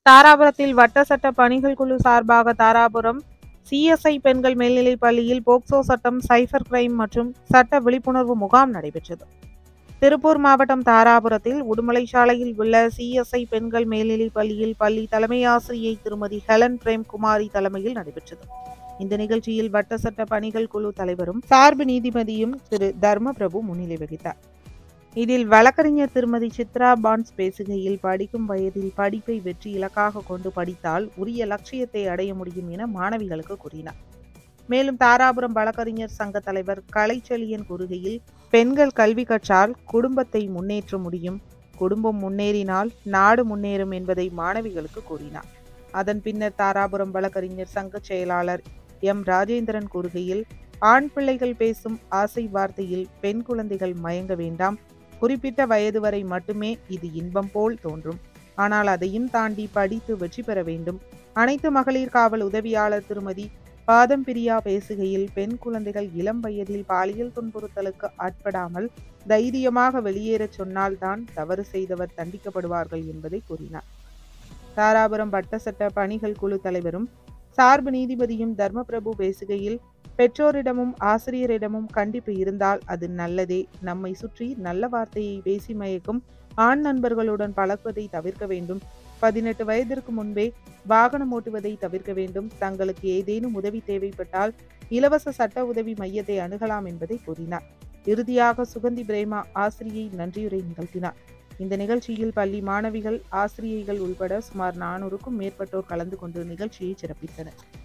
தாராபுரத்தில் வட்ட சட்ட பணிகள் குழு சார்பாக தாராபுரம் சிஎஸ்ஐ பெண்கள் மேல்நிலைப் பள்ளியில் போக்சோ சட்டம் சைபர் கிரைம் மற்றும் சட்ட விழிப்புணர்வு முகாம் நடைபெற்றது திருப்பூர் மாவட்டம் தாராபுரத்தில் உடுமலை சாலையில் உள்ள சிஎஸ்ஐ பெண்கள் மேல்நிலைப் பள்ளியில் பள்ளி தலைமை ஆசிரியை திருமதி ஹெலன் பிரேம்குமாரி தலைமையில் நடைபெற்றது இந்த நிகழ்ச்சியில் வட்ட சட்ட பணிகள் குழு தலைவரும் சார்பு நீதிபதியும் திரு தர்ம பிரபு முன்னிலை வகித்தார் இதில் வழக்கறிஞர் திருமதி சித்ரா பான்ஸ் பேசுகையில் படிக்கும் வயதில் படிப்பை வெற்றி இலக்காக கொண்டு படித்தால் உரிய லட்சியத்தை அடைய முடியும் என மாணவிகளுக்கு கூறினார் மேலும் தாராபுரம் வழக்கறிஞர் சங்க தலைவர் கலைச்செழியன் கூறுகையில் பெண்கள் கல்வி கற்றால் குடும்பத்தை முன்னேற்ற முடியும் குடும்பம் முன்னேறினால் நாடு முன்னேறும் என்பதை மாணவிகளுக்கு கூறினார் அதன் பின்னர் தாராபுரம் வழக்கறிஞர் சங்க செயலாளர் எம் ராஜேந்திரன் கூறுகையில் ஆண் பிள்ளைகள் பேசும் ஆசை வார்த்தையில் பெண் குழந்தைகள் மயங்க வேண்டாம் குறிப்பிட்ட வயது வரை மட்டுமே இது இன்பம் போல் தோன்றும் ஆனால் அதையும் தாண்டி படித்து வெற்றி பெற வேண்டும் அனைத்து மகளிர் காவல் உதவியாளர் திருமதி பாதம் பிரியா பேசுகையில் பெண் குழந்தைகள் இளம் வயதில் பாலியல் துன்புறுத்தலுக்கு ஆட்படாமல் தைரியமாக வெளியேறச் சொன்னால்தான் தவறு செய்தவர் தண்டிக்கப்படுவார்கள் என்பதை கூறினார் தாராபுரம் வட்ட சட்ட பணிகள் குழு தலைவரும் சார்பு நீதிபதியும் தர்மபிரபு பேசுகையில் பெற்றோரிடமும் ஆசிரியரிடமும் கண்டிப்பு இருந்தால் அது நல்லதே நம்மை சுற்றி நல்ல வார்த்தையை பேசி மயக்கும் ஆண் நண்பர்களுடன் பழகுவதை தவிர்க்க வேண்டும் பதினெட்டு வயதிற்கு முன்பே வாகனம் ஓட்டுவதை தவிர்க்க வேண்டும் தங்களுக்கு ஏதேனும் உதவி தேவைப்பட்டால் இலவச சட்ட உதவி மையத்தை அணுகலாம் என்பதை கூறினார் இறுதியாக சுகந்தி பிரேமா ஆசிரியை நன்றியுரை நிகழ்த்தினார் இந்த நிகழ்ச்சியில் பள்ளி மாணவிகள் ஆசிரியைகள் உள்பட சுமார் நானூறுக்கும் மேற்பட்டோர் கலந்து கொண்டு நிகழ்ச்சியை சிறப்பித்தனர்